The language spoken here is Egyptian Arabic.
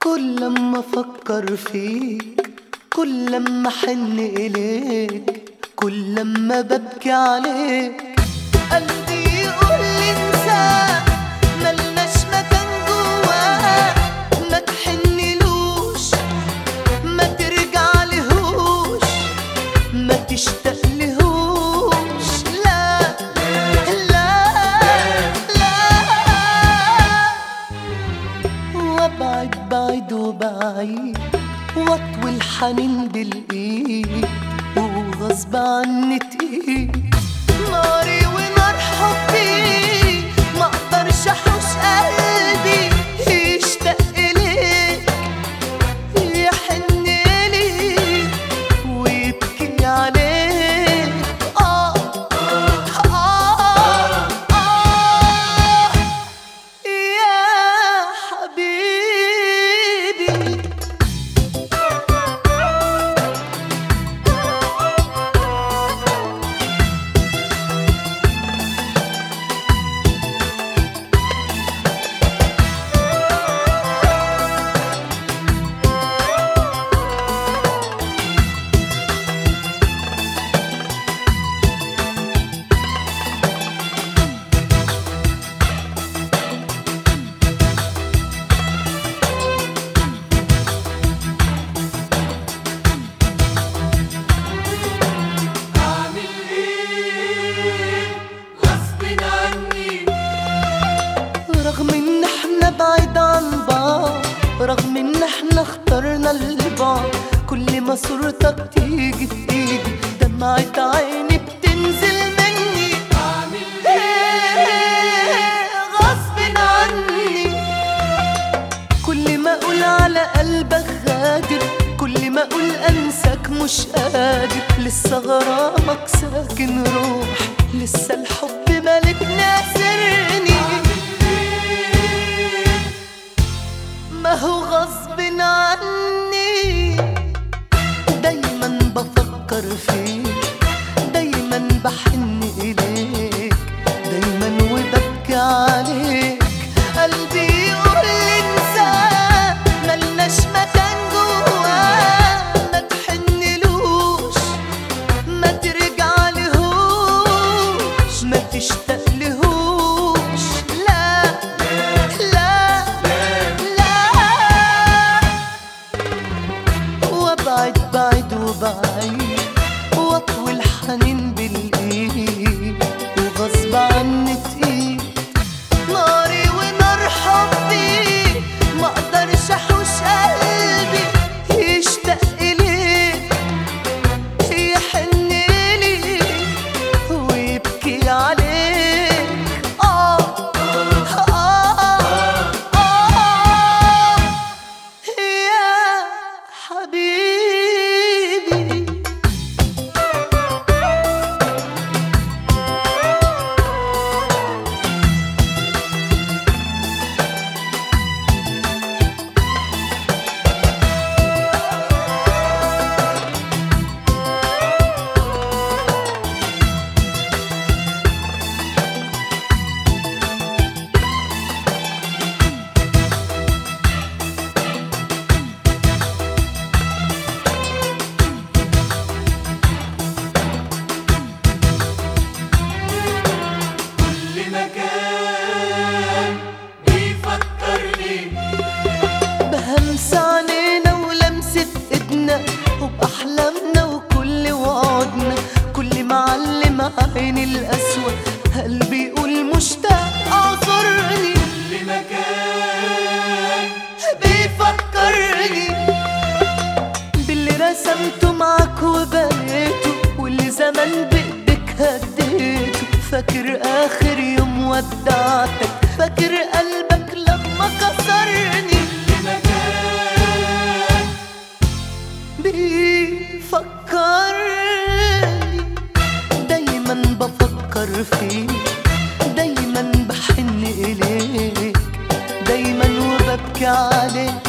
كل لما افكر فيك كل لما احن اليك كل لما ببكي عليك قلبي يقول لي انساه ملناش مكان جواه ما تحنلوش ما ترجع لهوش ما تشتاق لهوش لا لا لا وابعد بعيد وبعيد واطوي الحنين بالايد وغصب عني تقيل ناري ونار حبي ما اقدرش احوش قلبي يشتاق اليك يحن ليك ويبكي عليك آه آه آه يا حبيبي أعمل إيه غصب عني رغم ان احنا بعيد عن بعض رغم ان احنا اخترنا البعض كل ما صورتك تيجي في ايدي دمعة عيني بتنزل مني أعمل إيه إيه غصب عني كل ما اقول على قلبك غادر كل ما اقول انساك مش قادر لسه غرامك ساكن روح لسه الحب مالك ناسرني ما هو غصب عني دايما بفكر فيك دايما بحن إليك دايما وببكي عليك قلبي يقول لي انساه ملناش مكان جواه ما تحنلوش ما ترجع لهوش ما تشتاق لهوش لا لا لا وابعد بعيد وبعيد واطوي الحنين بالايد وغصب عني تقيل ناري ونار حبي ما اقدرش احوش قلبي يشتاق اليك يحن ليك ويبكي عليك آه آه آه يا حبيبي كل مكان بيفكرني بهمس علينا ولمسة ايدنا وبأحلامنا وكل وعدنا كل معلم عيني الأسود قلبي يقول مشتاق أعذرني كل مكان بيفكرني باللي رسمته معاك وبنيته واللي زمان بإيدك هديته فاكر آخر يوم ودعتك فاكر قلبك لما كسرني كل مكان بيفكرني دايما بفكر فيك دايما بحن إليك دايما وببكي عليك